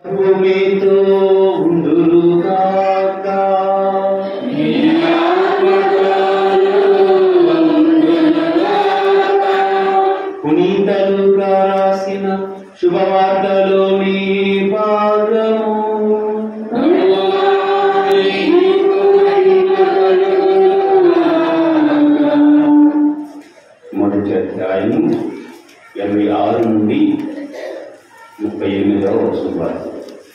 భూమితో ఉండురుగాక పునీతలుగా రాసిన శుభవార్తలోని భాగము మొదటి అధ్యాయం ఇరవై ఆరు నుండి ముప్పై ఎనిమిదవ శుభవార్త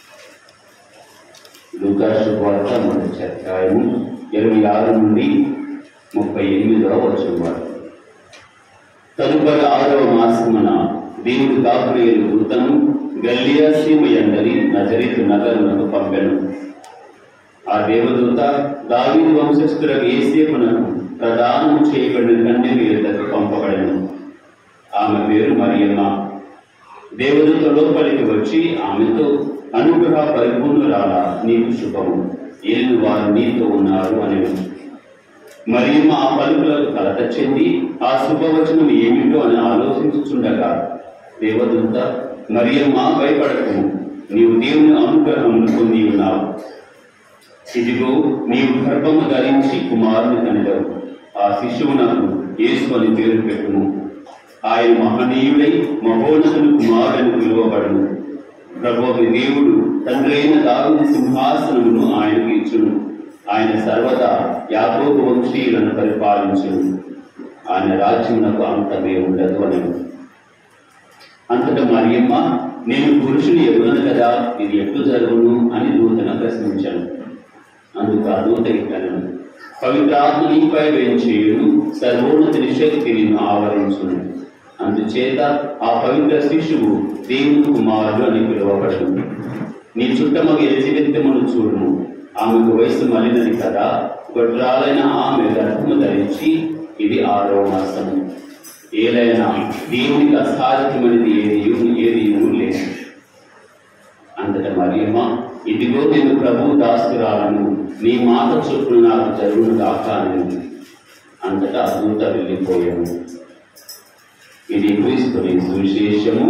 లూకా శుభవార్త మొదటి అధ్యాయం ఇరవై ఆరు నుండి ముప్పై ఎనిమిదవ శుభవార్త తదుపరి ఆరవ మాసమున దేవుడు దాపురేలు దూతను గల్లియా సీమ ఎండని నజరేతు నగరునకు పంపెను ఆ దేవదూత దావీదు వంశస్థులకు ఏసేపునకు ప్రదానం చేయబడిన కన్యక యుద్ధకు పంపబడను ఆమె పేరు మరియమ్మ దేవదూత లోపలికి వచ్చి ఆమెతో అనుగ్రహ పరిపూర్ణురాల నీకు శుభము ఏలు వారు నీతో ఉన్నారు అని మరియమ్మ ఆ పలుకులకు కలత చెంది ఆ శుభవచనం ఏమిటో అని ఆలోచించుచుండగా దేవదూత మరియమ్మ భయపడకు నీవు దేవుని అనుగ్రహం పొంది ఉన్నావు ఇదిగో నీవు గర్భము ధరించి కుమారుని కనిదవు ఆ శిశువునకు యేసు అని పేరు పెట్టుము ఆయన మహనీయుడై మహోన్నతుని కుమారుని పిలువబడును ప్రభువు దేవుడు తండ్రి అయిన దారుని సింహాసనమును ఆయనకు ఇచ్చును ఆయన సర్వదా యాకోబు వంశీయులను పరిపాలించును ఆయన రాజ్యమునకు అంతమే ఉండదు అని అంతటా మరియమ్మ నేను పురుషుని ఎరుగను కదా ఇది ఎట్లు జరుగును అని దూతను ప్రశ్నించాను అందుకు ఆ దూత ఇట్లను పవిత్రాత్మ నీపై వేయించేయును సర్వోన్నతిని శక్తి నిన్ను ఆవరించును అందుచేత ఆ పవిత్ర శిశువు దేవుని కుమారుడు అని పిలువబడుతుంది నీ చుట్టమగ ఎలిజిబెత్తమును చూడును ఆమెకు వయసు మలినది కదా గొడ్రాలైన ఆమె గర్భము ధరించి ఇది ఆరో మాసము ఏదైనా దేవునికి అసాధ్యమైనది ఏది ఏది లేదు అంతటా మరియమ్మ ఇదిగో నేను ప్రభు దాస్తురాలను నీ మాట చొప్పున నాకు జరుగును కాక అని అంతటా దూత వెళ్ళిపోయాను ఇది క్రీస్తుని సువిశేషము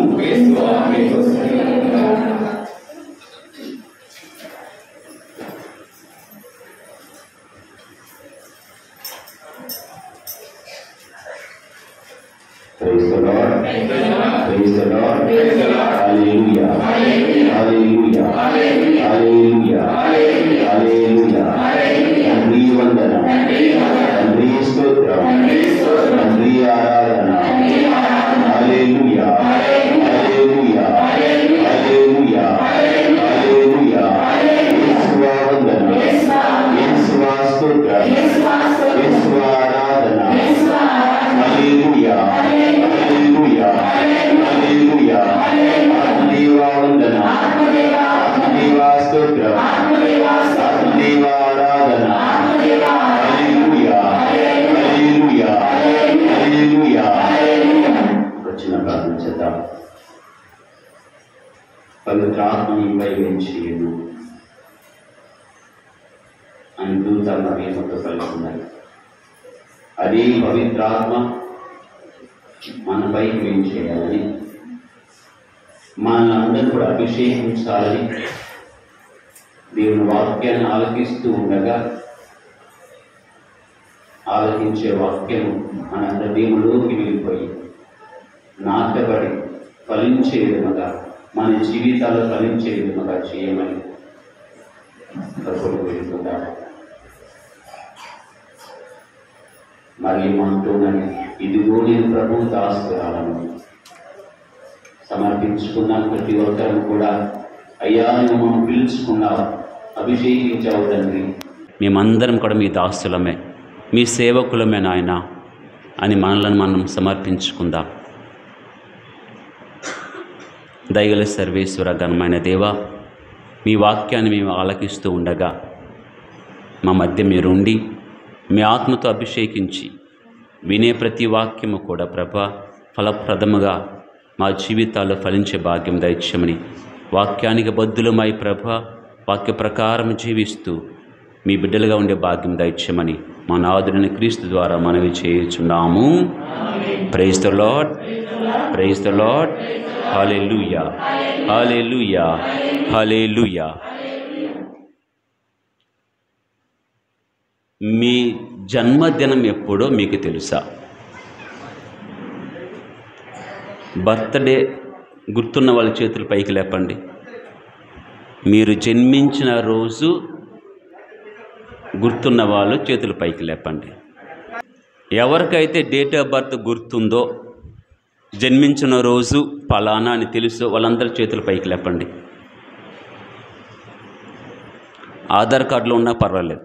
Praise the Lord. Praise the Lord. Hallelujah. Hallelujah. Hallelujah. Hallelujah. తండ్రి వందనం తండ్రి స్తోత్రం తండ్రి ఆరాధన Hallelujah. Hallelujah. Hallelujah. Hallelujah. యేసువా వందనం యేసువా స్తోత్రం యేసువా ఆరాధన Hallelujah. Hallelujah. Hallelujah. ఆత్మదేవా వందన ఆత్మదేవా స్తోత్రం ఆత్మదేవా ఆరాధన Hallelujah. Hallelujah. Hallelujah. వచ్చిన ప్రార్థన చేద్దాం పవిత్ర ఆత్మనిపై వేయించేయను అని దూత మరియమ్మతో కలుగుతున్నాయి అదే పవిత్రాత్మ మనపై ఏం చేయాలని మనల్ని అందరూ కూడా అభిషేకించాలని దేవుని వాక్యాన్ని ఆలకిస్తూ ఉండగా ఆలకించే వాక్యం మన హృదయంలోకి వెళ్ళిపోయి నాటబడి ఫలించే విధముగా మన జీవితాలు ఫలించే విధముగా చేయమని ప్రభువు వెళ్తున్నారు మరి ఏమంటున్నాను ఇదిగో నేను ప్రభు దాస్తురాలను సమర్పించుకున్న ప్రతి ఒక్కరు కూడా అయ్యా నువ్వు మమ్మల్ని పిలుచుకున్నావు అభిషేకించావు తండ్రి మేమందరం కూడా మీ దాస్తులమే మీ సేవకులమే నాయన అని మనలను మనం సమర్పించుకుందాం దయగల సర్వేశ్వర ఘనమైన దేవ మీ వాక్యాన్ని మేము ఆలకిస్తూ ఉండగా మా మధ్య మీరుండి మీ ఆత్మతో అభిషేకించి వినే ప్రతి వాక్యము కూడా ప్రభ ఫలప్రదముగా మా జీవితాల్లో ఫలించే భాగ్యం దయచేయమని వాక్యానికి బద్దులమై ప్రభ వాక్య ప్రకారం జీవిస్తూ మీ బిడ్డలుగా ఉండే భాగ్యం దయచేయమని మా నాదుడిని క్రీస్తు ద్వారా మనవి చేయుచున్నాము praise the lord praise the lord హల్లెలూయా హల్లెలూయా హల్లెలూయా మీ జన్మదినం ఎప్పుడో మీకు తెలుసా బర్త్డే గుర్తున్న వాళ్ళ చేతులు పైకి లేపండి మీరు జన్మించిన రోజు గుర్తున్న వాళ్ళు చేతులు పైకి లేపండి ఎవరికైతే డేట్ ఆఫ్ బర్త్ గుర్తుందో జన్మించిన రోజు ఫలానా అని తెలుసు వాళ్ళందరూ చేతులు పైకి లేపండి ఆధార్ కార్డులో ఉన్నా పర్వాలేదు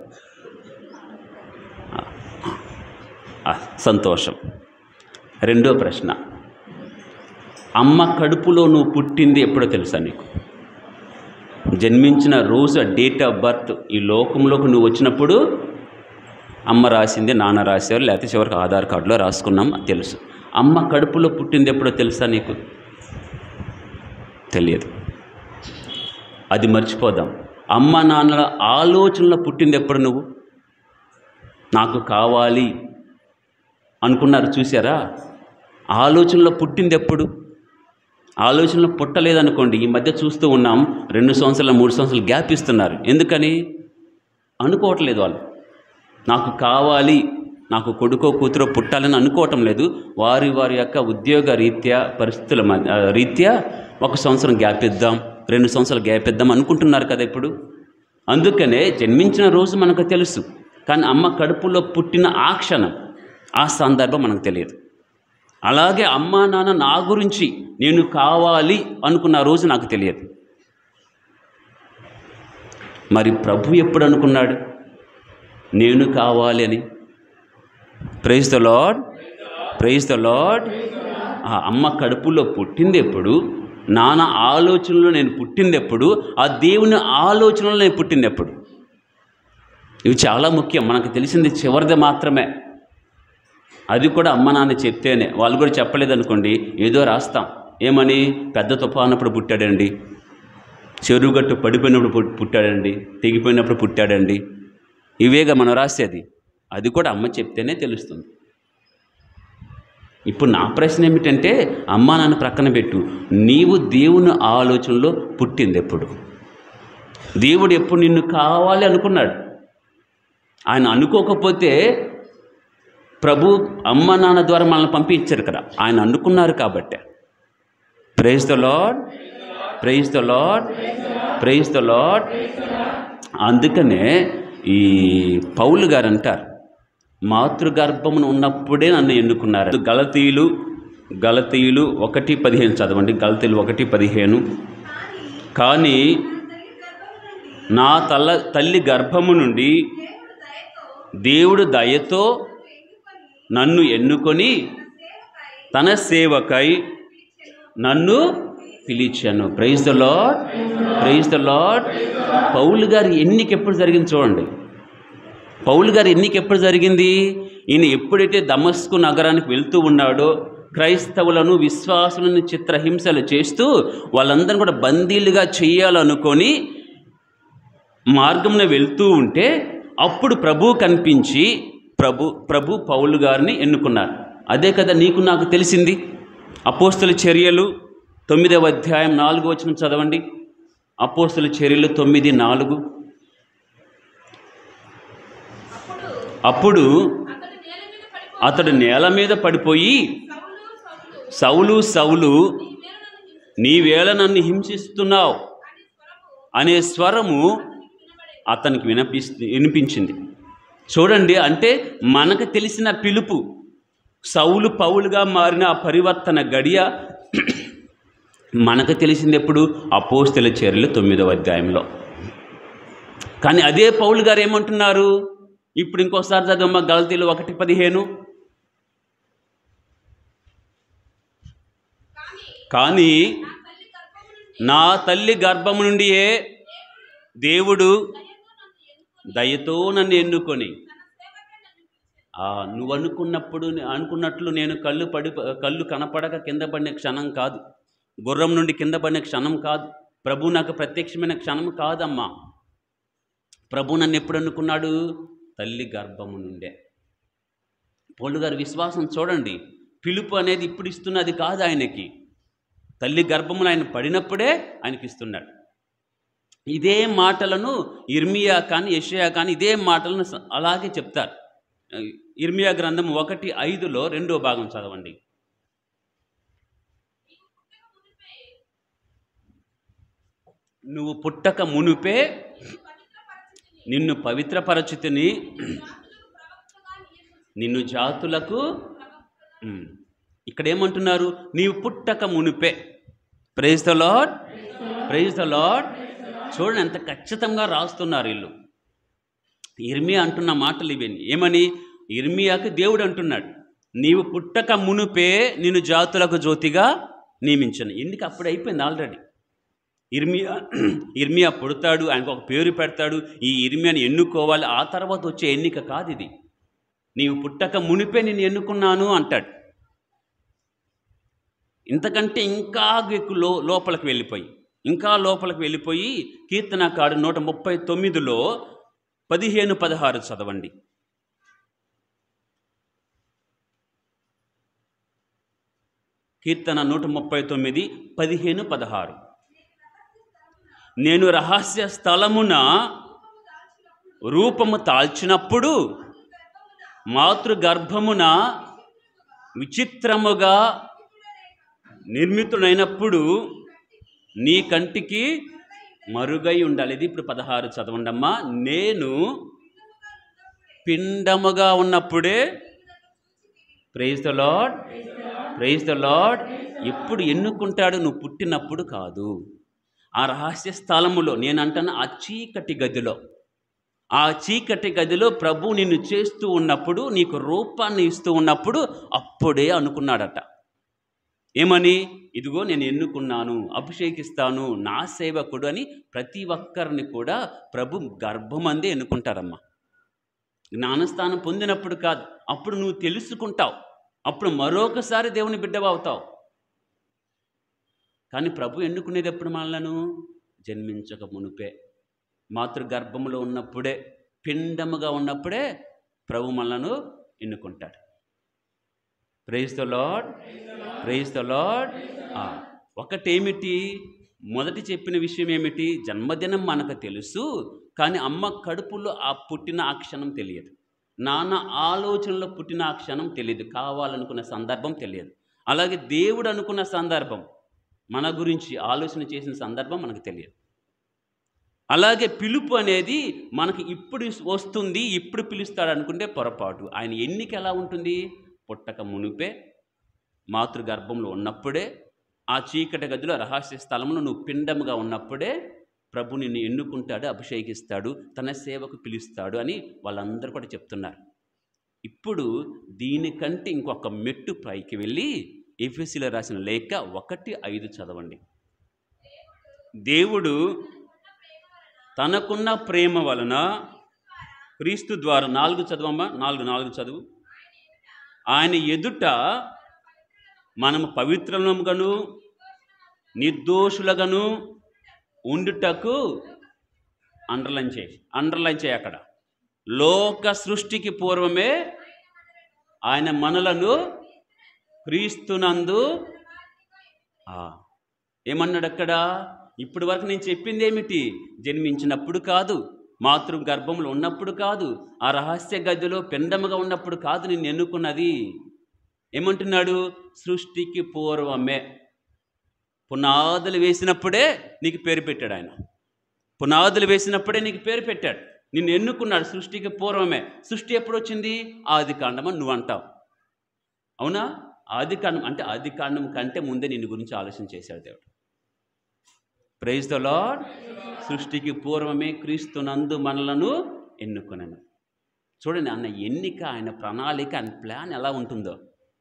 ఆ, సంతోషం రెండో ప్రశ్న అమ్మ కడుపులో నువ్వు పుట్టింది ఎప్పుడో తెలుసా నీకు జన్మించిన రోజు డేట్ ఆఫ్ బర్త్ ఈ లోకంలోకి నువ్వు వచ్చినప్పుడు అమ్మ రాసింది నాన్న రాశారు లేకపోతే చివరికి ఆధార్ కార్డులో రాసుకున్నాం తెలుసు అమ్మ కడుపులో పుట్టింది ఎప్పుడో తెలుసా నీకు తెలియదు అది మర్చిపోదాం అమ్మ నాన్నల ఆలోచనలో పుట్టింది ఎప్పుడు నువ్వు నాకు కావాలి అనుకున్నారు చూసారా ఆలోచనలో పుట్టింది ఎప్పుడు ఆలోచనలో పుట్టలేదనుకోండి ఈ మధ్య చూస్తూ ఉన్నాం రెండు సంవత్సరాలు మూడు సంవత్సరాలు గ్యాప్ ఇస్తున్నారు ఎందుకని అనుకోవట్లేదు వాళ్ళు నాకు కావాలి నాకు కొడుకో కూతురో పుట్టాలని అనుకోవటం లేదు వారి వారి యొక్క ఉద్యోగ రీత్యా పరిస్థితుల మధ్య ఆ, రీత్యా ఒక సంవత్సరం గ్యాప్ ఇద్దాం రెండు సంవత్సరాలు గ్యాప్ ఇద్దాం అనుకుంటున్నారు కదా ఇప్పుడు అందుకనే జన్మించిన రోజు మనకు తెలుసు కానీ అమ్మ కడుపులో పుట్టిన ఆ క్షణం ఆ సందర్భం మనకు తెలియదు అలాగే అమ్మా నాన్న నా గురించి నేను కావాలి అనుకున్న రోజు నాకు తెలియదు మరి ప్రభు ఎప్పుడు అనుకున్నాడు నేను కావాలి అని praise the lord praise the lord ఆ అమ్మ కడుపులో పుట్టింది ఎప్పుడు నాన్న ఆలోచనలో నేను పుట్టింది ఎప్పుడు ఆ దేవుని ఆలోచనలో నేను పుట్టింది ఎప్పుడు ఇవి చాలా ముఖ్యం మనకు తెలిసింది చివరిది మాత్రమే అది కూడా అమ్మ నాన్న చెప్తేనే వాళ్ళు కూడా చెప్పలేదు అనుకోండి ఏదో రాస్తాం ఏమని పెద్ద తుఫానప్పుడు పుట్టాడండి చెరువుగట్టు పడిపోయినప్పుడు పుట్- పుట్టాడండి తెగిపోయినప్పుడు పుట్టాడండి ఇవేగా మనం రాసేది అది కూడా అమ్మ చెప్తేనే తెలుస్తుంది ఇప్పుడు నా ప్రశ్న ఏమిటంటే అమ్మ నాన్న ప్రక్కన పెట్టు నీవు దేవుని ఆలోచనలో పుట్టింది ఎప్పుడు దేవుడు ఎప్పుడు నిన్ను కావాలి అనుకున్నాడు ఆయన అనుకోకపోతే ప్రభు అమ్మ నాన్న ద్వారా మనల్ని పంపించారు కదా ఆయన అనుకున్నారు కాబట్టే praise the lord praise the lord praise the lord అందుకనే ఈ పౌలు గారు అంటారు మాతృగర్భమును ఉన్నప్పుడే నన్ను ఎన్నుకున్నారు గలతీయులు గలతీయులు ఒకటి పదిహేను చదవండి గలతీయులు ఒకటి పదిహేను కానీ నా తల్ల తల్లి గర్భము నుండి దేవుడు దయతో నన్ను ఎన్నుకొని తన సేవకై నన్ను పిలిచాను praise the lord praise the lord పౌలు గారి ఎన్నిక ఎప్పుడు జరిగింది చూడండి పౌలు గారి ఎన్నిక ఎప్పుడు జరిగింది ఈయన ఎప్పుడైతే దమస్కు నగరానికి వెళ్తూ ఉన్నాడో క్రైస్తవులను విశ్వాసులను చిత్రహింసలు చేస్తూ వాళ్ళందరిని కూడా బందీలుగా చేయాలనుకొని మార్గంలో వెళ్తూ ఉంటే అప్పుడు ప్రభు కనిపించి ప్రభు ప్రభు పౌలు గారిని ఎన్నుకున్నారు అదే కదా నీకు నాకు తెలిసింది అపోస్తుల చర్యలు తొమ్మిదవ అధ్యాయం నాలుగు వచనం చదవండి అపోస్తుల చర్యలు తొమ్మిది నాలుగు అప్పుడు అతడు నేల మీద పడిపోయి సౌలు సౌలు నీవేళ నన్ను హింసిస్తున్నావు అనే స్వరము అతనికి వినపి వినిపించింది చూడండి అంటే మనకు తెలిసిన పిలుపు సౌలు పౌలుగా మారిన ఆ పరివర్తన గడియ మనకు తెలిసింది ఎప్పుడు అపోస్తల చర్యలు తొమ్మిదవ అధ్యాయంలో కానీ అదే పౌలు గారు ఏమంటున్నారు ఇప్పుడు ఇంకోసారి చదవమ్మ గలతీలు ఒకటి పదిహేను కానీ నా తల్లి గర్భము నుండియే దేవుడు దయతో నన్ను ఎన్నుకొని ఆ, నువ్వు అనుకున్నప్పుడు అనుకున్నట్లు నేను కళ్ళు పడి కళ్ళు కనపడక కింద పడిన క్షణం కాదు గుర్రం నుండి కింద పడిన క్షణం కాదు ప్రభు నాకు ప్రత్యక్షమైన క్షణం కాదమ్మా ప్రభు నన్ను ఎప్పుడు అనుకున్నాడు తల్లి గర్భము నుండే పౌలు గారి విశ్వాసం చూడండి పిలుపు అనేది ఇప్పుడు ఇస్తున్నది కాదు ఆయనకి తల్లి గర్భమున ఆయన పడినప్పుడే ఆయనకి ఇస్తున్నాడు ఇదే మాటలను ఇర్మియా కానీ యెషయా కానీ ఇదే మాటలను స- అలాగే చెప్తారు ఇర్మియా గ్రంథం ఒకటి ఐదులో రెండో భాగం చదవండి నువ్వు పుట్టక మునుపే నిన్ను పవిత్రపరచితిని నిన్ను జాతులకు ఉమ్. ఇక్కడ ఏమంటున్నారు నీవు పుట్టక మునిపే praise the lord praise the lord చూడండి ఎంత ఖచ్చితంగా రాస్తున్నారు వీళ్ళు ఇర్మియా అంటున్న మాటలు ఇవన్నీ ఏమని ఇర్మియాకి దేవుడు అంటున్నాడు నీవు పుట్టక మునుపే నిన్ను జాతులకు జ్యోతిగా నియమించను ఎందుకు అప్పుడు అయిపోయింది ఆల్రెడీ ఇర్మియా ఇర్మియా పుడతాడు ఆయనకు ఒక పేరు పెడతాడు ఈ ఇర్మియాని ఎన్నుకోవాలి ఆ తర్వాత వచ్చే ఎన్నిక కాదు ఇది నీవు పుట్టక మునిపే నేను ఎన్నుకున్నాను అంటాడు ఇంతకంటే ఇంకా ఎక్కువ లో లోపలికి వెళ్ళిపోయి ఇంకా లోపలికి వెళ్ళిపోయి కీర్తనకాడు నూట ముప్పై తొమ్మిదిలో పదిహేను పదహారు చదవండి కీర్తన నూట ముప్పై తొమ్మిది పదిహేను పదహారు నేను రహస్య స్థలమున రూపము తాల్చినప్పుడు మాతృగర్భమున విచిత్రముగా నిర్మితుడైనప్పుడు నీ కంటికి మరుగై ఉండాలి ఇది ఇప్పుడు పదహారు చదవండమ్మా నేను పిండముగా ఉన్నప్పుడే praise the lord praise the lord ఎప్పుడు ఎన్నుకుంటాడు నువ్వు పుట్టినప్పుడు కాదు ఆ రహస్య స్థలములో నేను అంటాను ఆ చీకటి గదిలో ఆ చీకటి గదిలో ప్రభు నిన్ను చేస్తూ ఉన్నప్పుడు నీకు రూపాన్ని ఇస్తూ ఉన్నప్పుడు అప్పుడే అనుకున్నాడట ఏమని ఇదిగో నేను ఎన్నుకున్నాను అభిషేకిస్తాను నా సేవకుడు అని ప్రతి ఒక్కరిని కూడా ప్రభు గర్భమందే ఎన్నుకుంటారమ్మా జ్ఞానస్థానం పొందినప్పుడు కాదు అప్పుడు నువ్వు తెలుసుకుంటావు అప్పుడు మరొకసారి దేవుని బిడ్డవు అవుతావు కానీ ప్రభు ఎన్నుకునేది ఎప్పుడు మనలను జన్మించక మునుపే మాతృగర్భంలో ఉన్నప్పుడే పిండముగా ఉన్నప్పుడే ప్రభు మనలను ఎన్నుకుంటాడు praise the lord praise the lord ఒకటేమిటి మొదటి చెప్పిన విషయం ఏమిటి జన్మదినం మనకు తెలుసు కానీ అమ్మ కడుపులో ఆ పుట్టిన ఆ క్షణం తెలియదు నాన్న ఆలోచనలో పుట్టిన ఆ క్షణం తెలియదు కావాలనుకున్న సందర్భం తెలియదు అలాగే దేవుడు అనుకున్న సందర్భం మన గురించి ఆలోచన చేసిన సందర్భం మనకు తెలియదు అలాగే పిలుపు అనేది మనకి ఇప్పుడు వస్తుంది ఇప్పుడు పిలుస్తాడు అనుకుంటే పొరపాటు ఆయన ఎన్నిక ఎలా ఉంటుంది పుట్టక మునిపే మాతృగర్భంలో ఉన్నప్పుడే ఆ చీకటి గదిలో రహస్య స్థలంలో నువ్వు పిండముగా ఉన్నప్పుడే ప్రభు నిన్ను ఎన్నుకుంటాడు అభిషేకిస్తాడు తన సేవకు పిలుస్తాడు అని వాళ్ళందరూ కూడా చెప్తున్నారు ఇప్పుడు దీనికంటే ఇంకొక మెట్టు పైకి వెళ్ళి ఎఫ్ఎస్సిలో రాసిన లేఖ ఒకటి ఐదు చదవండి దేవుడు తనకున్న ప్రేమ వలన క్రీస్తు ద్వారా నాలుగు చదవమ్మా నాలుగు నాలుగు చదువు ఆయన ఎదుట మనము పవిత్రముగను నిర్దోషులగను ఉండుటకు అండర్లైన్ చేయి అండర్లైన్ చేయి అక్కడ లోక సృష్టికి పూర్వమే ఆయన మనలను క్రీస్తునందు ఆ, ఏమన్నాడు అక్కడ ఇప్పటి వరకు నేను చెప్పింది ఏమిటి జన్మించినప్పుడు కాదు మాతృ గర్భంలో ఉన్నప్పుడు కాదు ఆ రహస్య గదిలో పెండముగా ఉన్నప్పుడు కాదు నిన్ను ఎన్నుకున్నది ఏమంటున్నాడు సృష్టికి పూర్వమే పునాదులు వేసినప్పుడే నీకు పేరు పెట్టాడు ఆయన పునాదులు వేసినప్పుడే నీకు పేరు పెట్టాడు నిన్ను ఎన్నుకున్నాడు సృష్టికి పూర్వమే సృష్టి ఎప్పుడు వచ్చింది ఆది కాండం అని నువ్వు అంటావు అవునా ఆది కాండం అంటే ఆది కాండం కంటే ముందే నిన్ను గురించి ఆలోచన చేశాడు దేవుడు ప్రైజ్ ద లాడ్ సృష్టికి పూర్వమే క్రీస్తునందు మనలను ఎన్నుకున్నాను చూడండి అన్న ఎన్నిక ఆయన ప్రణాళిక ఆయన ప్లాన్ ఎలా ఉంటుందో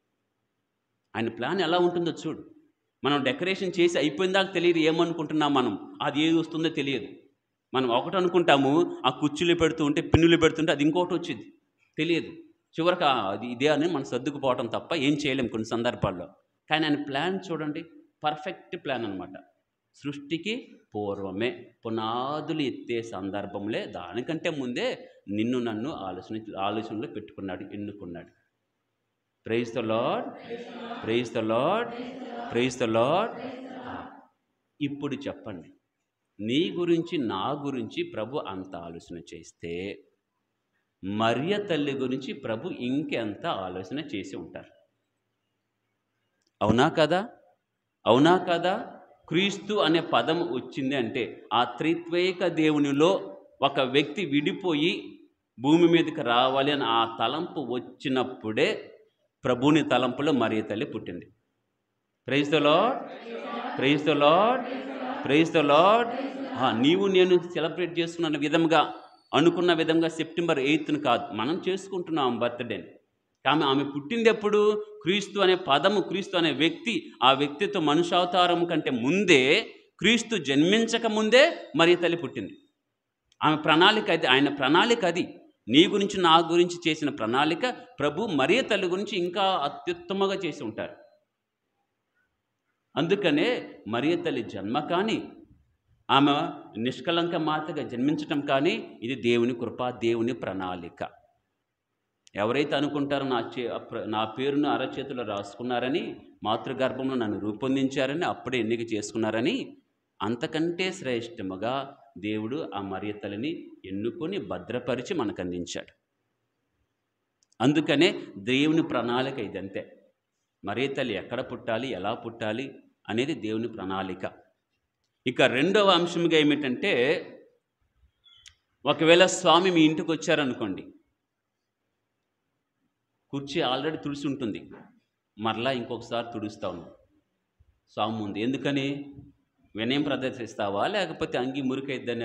ఆయన ప్లాన్ ఎలా ఉంటుందో చూడు మనం డెకరేషన్ చేసి అయిపోయిందాక తెలియదు ఏమనుకుంటున్నాం మనం అది ఏది వస్తుందో తెలియదు మనం ఒకటి అనుకుంటాము ఆ కుర్చీలు పెడుతూ ఉంటే పిన్నులు పెడుతుంటే అది ఇంకోటి వచ్చింది తెలియదు చివరికి ఆ అది ఇదే అని మనం సర్దుకుపోవటం తప్ప ఏం చేయలేం కొన్ని సందర్భాల్లో కానీ ఆయన ప్లాన్ చూడండి పర్ఫెక్ట్ ప్లాన్ అనమాట సృష్టికి పూర్వమే పునాదులు ఎత్తే సందర్భంలో దానికంటే ముందే నిన్ను నన్ను ఆలోచన ఆలోచనలో పెట్టుకున్నాడు ఎన్నుకున్నాడు praise the lord praise the lord praise the lord ఇప్పుడు చెప్పండి నీ గురించి నా గురించి ప్రభు అంత ఆలోచన చేస్తే మరియ తల్లి గురించి ప్రభు ఇంకెంత ఆలోచన చేసి ఉంటారు అవునా కదా అవునా కదా క్రీస్తు అనే పదం వచ్చింది అంటే ఆ త్రిత్వేక దేవునిలో ఒక వ్యక్తి విడిపోయి భూమి మీదకి రావాలి అని ఆ తలంపు వచ్చినప్పుడే ప్రభుని తలంపులో మరియ తల్లి పుట్టింది praise the lord praise the lord praise the lord నీవు నేను సెలబ్రేట్ చేసుకున్న విధంగా అనుకున్న విధంగా సెప్టెంబర్ ఎయిత్ను కాదు మనం చేసుకుంటున్నాం బర్త్డేని కానీ ఆమె పుట్టింది ఎప్పుడు క్రీస్తు అనే పదము క్రీస్తు అనే వ్యక్తి ఆ వ్యక్తితో మనుషావతారం కంటే ముందే క్రీస్తు జన్మించక ముందే మరి తల్లి పుట్టింది ఆమె ప్రణాళిక అది ఆయన ప్రణాళిక అది నీ గురించి నా గురించి చేసిన ప్రణాళిక ప్రభు మరియ తల్లి గురించి ఇంకా అత్యుత్తమంగా చేసి ఉంటారు అందుకనే మరియ తల్లి జన్మ కానీ ఆమె నిష్కలంక మాతగా జన్మించటం కానీ ఇది దేవుని కృప దేవుని ప్రణాళిక ఎవరైతే అనుకుంటారో నా చే ప్ర- నా పేరును అరచేతిలో రాసుకున్నారని మాతృగర్భంలో నన్ను రూపొందించారని అప్పుడే ఎన్నిక చేసుకున్నారని అంతకంటే శ్రేష్టముగా దేవుడు ఆ మరియ తల్లిని ఎన్నుకొని భద్రపరిచి మనకు అందించాడు అందుకనే దేవుని ప్రణాళిక ఇదంతే మరియ తల్లి ఎక్కడ పుట్టాలి ఎలా పుట్టాలి అనేది దేవుని ప్రణాళిక ఇక రెండవ అంశంగా ఏమిటంటే ఒకవేళ స్వామి మీ ఇంటికి వచ్చారనుకోండి కుర్చీ ఆల్రెడీ తుడిసి ఉంటుంది మరలా ఇంకొకసారి తుడుస్తాను స్వామి ముందు ఎందుకని వినయం ప్రదర్శిస్తావా లేకపోతే అంగి మురికైద్దనా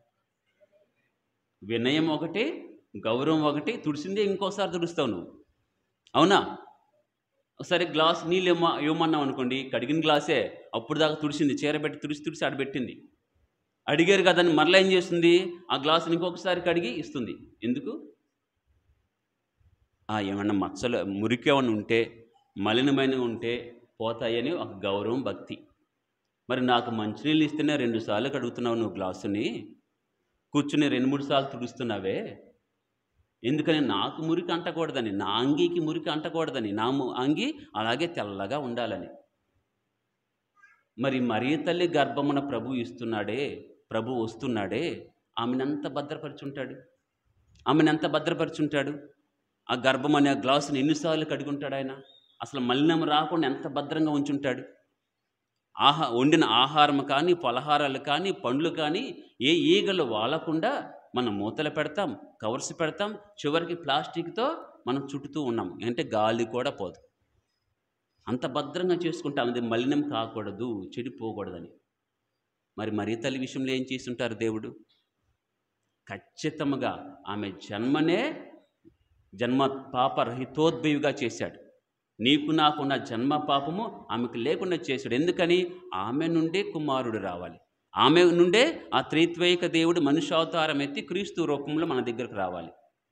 వినయం ఒకటి గౌరవం ఒకటి తుడిసిందే ఇంకోసారి తుడుస్తావు నువ్వు అవునా సరే గ్లాస్ నీళ్ళు ఇవ్వ ఇవ్వమన్నావు అనుకోండి కడిగిన గ్లాసే అప్పుడు దాకా తుడిసింది చీర పెట్టి తుడిసి తుడిసి ఆడబెట్టింది అడిగారు కదని మరలా ఏం చేస్తుంది ఆ గ్లాసుని ఇంకొకసారి కడిగి ఇస్తుంది ఎందుకు ఆ ఏమన్నా మచ్చలు మురికి ఏమన్నా ఉంటే మలినమైన ఉంటే పోతాయని ఒక గౌరవం భక్తి మరి నాకు మంచినీళ్ళు ఇస్తేనే రెండు సార్లు కడుగుతున్నావు నువ్వు గ్లాసుని కూర్చుని రెండు మూడు సార్లు తుడుస్తున్నావే ఎందుకని నాకు మురికి అంటకూడదని నా అంగీకి మురికి అంటకూడదని నా ము- అంగి అలాగే తెల్లగా ఉండాలని మరి మరీ తల్లి గర్భమున ప్రభు ఇస్తున్నాడే ప్రభు వస్తున్నాడే ఆమెనంత భద్రపరుచుంటాడు ఆమెనంత భద్రపరుచుంటాడు ఆ గర్భం అనే గ్లాసుని ఎన్నిసార్లు కడుగుంటాడు ఆయన అసలు మలినం రాకుండా ఎంత భద్రంగా ఉంచుంటాడు ఆహా వండిన ఆహారం కానీ పలహారాలు కానీ పండ్లు కానీ ఏ ఈగలు వాలకుండా మనం మూతలు పెడతాం కవర్స్ పెడతాం చివరికి ప్లాస్టిక్తో మనం చుట్టుతూ ఉన్నాం అంటే గాలి కూడా పోదు అంత భద్రంగా చేసుకుంటాం అది మలినం కాకూడదు చెడిపోకూడదని మరి మరీ తల్లి విషయంలో ఏం చేస్తుంటారు దేవుడు ఖచ్చితంగా ఆమె జన్మనే జన్మ పాప రహితోద్భవిగా చేశాడు నీకు నాకున్న జన్మ పాపము ఆమెకు లేకుండా చేశాడు ఎందుకని ఆమె నుండే కుమారుడు రావాలి ఆమె నుండే ఆ త్రిత్వైక దేవుడు మనుష్యావతారం ఎత్తి క్రీస్తు రూపంలో మన దగ్గరకు రావాలి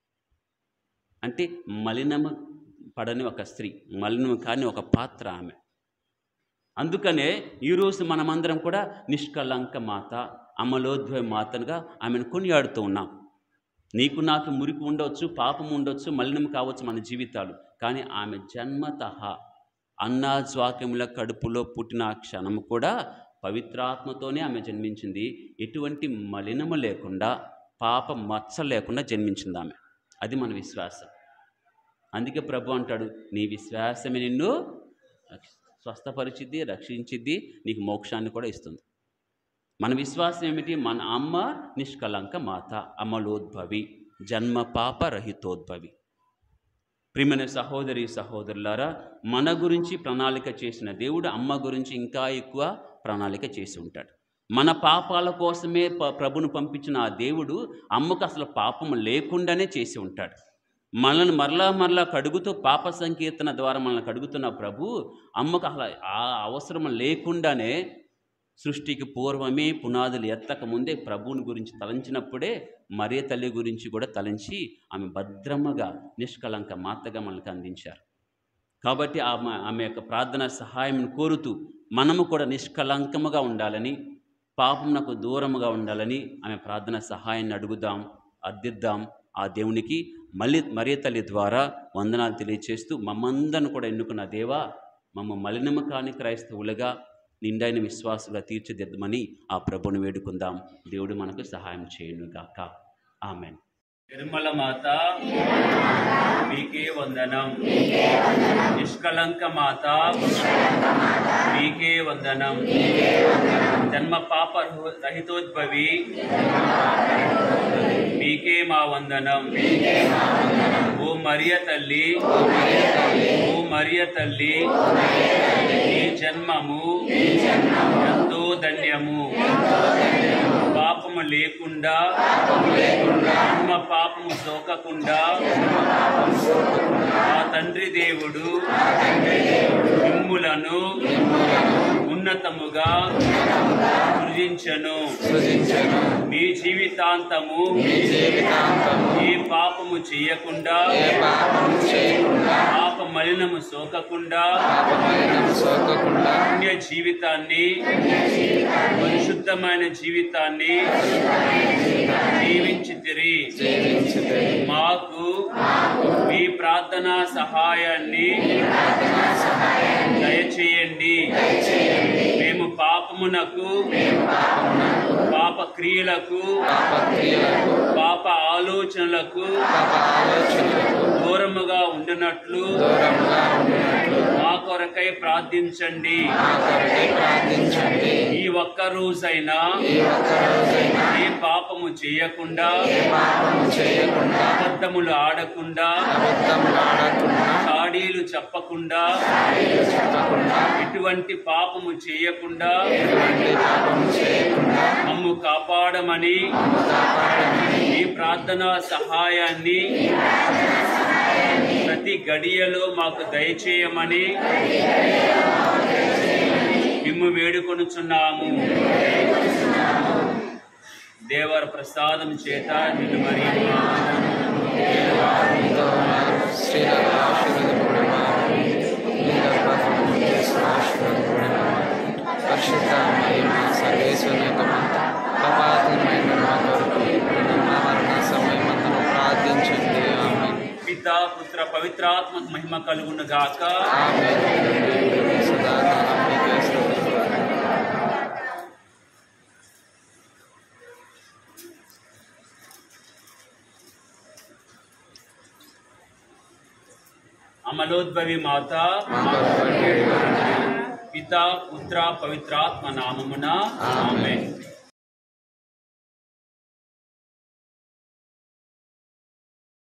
అంటే మలినము పడని ఒక స్త్రీ మలినము కాని ఒక పాత్ర ఆమె అందుకనే ఈరోజు మనమందరం కూడా నిష్కలంక మాత అమలోద్భవ మాతనుగా ఆమెను కొనియాడుతూ ఉన్నాం నీకు నాకు మురికి ఉండవచ్చు పాపం ఉండొచ్చు మలినం కావచ్చు మన జీవితాలు కానీ ఆమె జన్మతః అన్నాజ్వాక్యముల కడుపులో పుట్టిన ఆ క్షణము కూడా పవిత్రాత్మతోనే ఆమె జన్మించింది ఎటువంటి మలినము లేకుండా పాప మచ్చ లేకుండా జన్మించింది ఆమె అది మన విశ్వాసం అందుకే ప్రభు అంటాడు నీ విశ్వాసమే నిన్ను రక్ష- స్వస్థపరిచిద్ది రక్షించిద్ది నీకు మోక్షాన్ని కూడా ఇస్తుంది మన విశ్వాసం ఏమిటి మన అమ్మ నిష్కలంక మాత అమలోద్భవి జన్మ పాప రహితోద్భవి ప్రియమైన సహోదరి సహోదరులారా మన గురించి ప్రణాళిక చేసిన దేవుడు అమ్మ గురించి ఇంకా ఎక్కువ ప్రణాళిక చేసి ఉంటాడు మన పాపాల కోసమే ప- ప్రభును పంపించిన ఆ దేవుడు అమ్మకు అసలు పాపం లేకుండానే చేసి ఉంటాడు మనల్ని మరలా మరలా కడుగుతూ పాప సంకీర్తన ద్వారా మనల్ని కడుగుతున్న ప్రభు అమ్మకు అసలు ఆ అవసరం లేకుండానే సృష్టికి పూర్వమే పునాదులు ఎత్తక ముందే ప్రభువుని గురించి తలంచినప్పుడే మరే తల్లి గురించి కూడా తలంచి ఆమె భద్రమ్మగా నిష్కలంక మాతగా మనకు అందించారు కాబట్టి ఆమె ఆమె యొక్క ప్రార్థన సహాయం కోరుతూ మనము కూడా నిష్కలంకముగా ఉండాలని పాపమునకు దూరముగా ఉండాలని ఆమె ప్రార్థన సహాయాన్ని అడుగుదాం అర్థిద్దాం ఆ దేవునికి మళ్ళీ మరే తల్లి ద్వారా వందనాలు తెలియచేస్తూ మమ్మందరిని కూడా ఎన్నుకున్న దేవా మమ్మ మలినము కాని క్రైస్తవులుగా నిండైన విశ్వాసుగా తీర్చిదిద్దమని ఆ ప్రభుని వేడుకుందాం దేవుడు మనకు సహాయం చేయును గాక ఆమెన్ నిర్మల మాత మీకే వందనం నిష్కలంక మాత మీకే వందనం జన్మ పాప రహితోద్భవి మీకే మా వందనం ఓ మరియ తల్లి ఓ మరియ తల్లి ఈ జన్మము ఎంతో ధన్యము పాపము లేకుండా జన్మ పాపము సోకకుండా ఆ తండ్రి దేవుడు మిమ్ములను ఉన్నతముగా సృజించను సృజించను మీ జీవితాంతము మీ జీవితాంతము ఏ పాపము చేయకుండా ఏ పాపము చేయకుండా పాప మలినము సోకకుండా పాపమైన సోకకుండా పుణ్య జీవితాన్ని పరిశుద్ధమైన జీవితాన్ని జీవించి తిరిగి జీవించితే మాకు మీ ప్రార్థనా సహాయాన్ని దయచేయండి మేము పాపమునకు పాప క్రియలకు పాపక్రియలకు పాప ఆలోచనలకు పాప ఆలోచనలకు దూరముగా ఉండినట్లు దూరంగా ఉండినట్లు మా కొరకై ప్రార్థించండి మా కొరకై ప్రార్థించండి ఈ ఒక్క రోజైనా ఈ ఒక్క రోజైనా ఏ పాపము చేయకుండా ఏ పాపము చేయకుండా అబద్ధములు ఆడకుండా అబద్ధములు ఆడకుండా చాడీలు చెప్పకుండా చెప్పకుండా ఎటువంటి పాపము చేయకుండా ఎటువంటి పాపము చేయకుండా మమ్ము కాపాడమని కాపాడమని ఈ ప్రార్థనా సహాయాన్ని ప్రతి గడియలో మాకు దయచేయమని మిమ్ము వేడుకొనుచున్నాము దేవర ప్రసాదం చేత నిన్ను మరి వారితో శ్రీరామ ఆశీర్వదపడమని మీ గర్భఫలము చేసిన ఆశీర్వదపడమని పరిశుద్ధ మహిమ సర్వేశ్వరుని యొక్క మాత కపాతమైన మా కొరకు ఇప్పుడు మా మరణ సమయమంతను ప్రార్థించండి ఆమె పిత పుత్ర పవిత్రాత్మ మహిమ కలుగును గాక ఆమె సదాకాలం మీకే స్తుతులు. అమలోద్భవి మాత మా కొరకు వేడుకొనుడి. పిత పుత్ర పవిత్రాత్మ నామమున ఆమె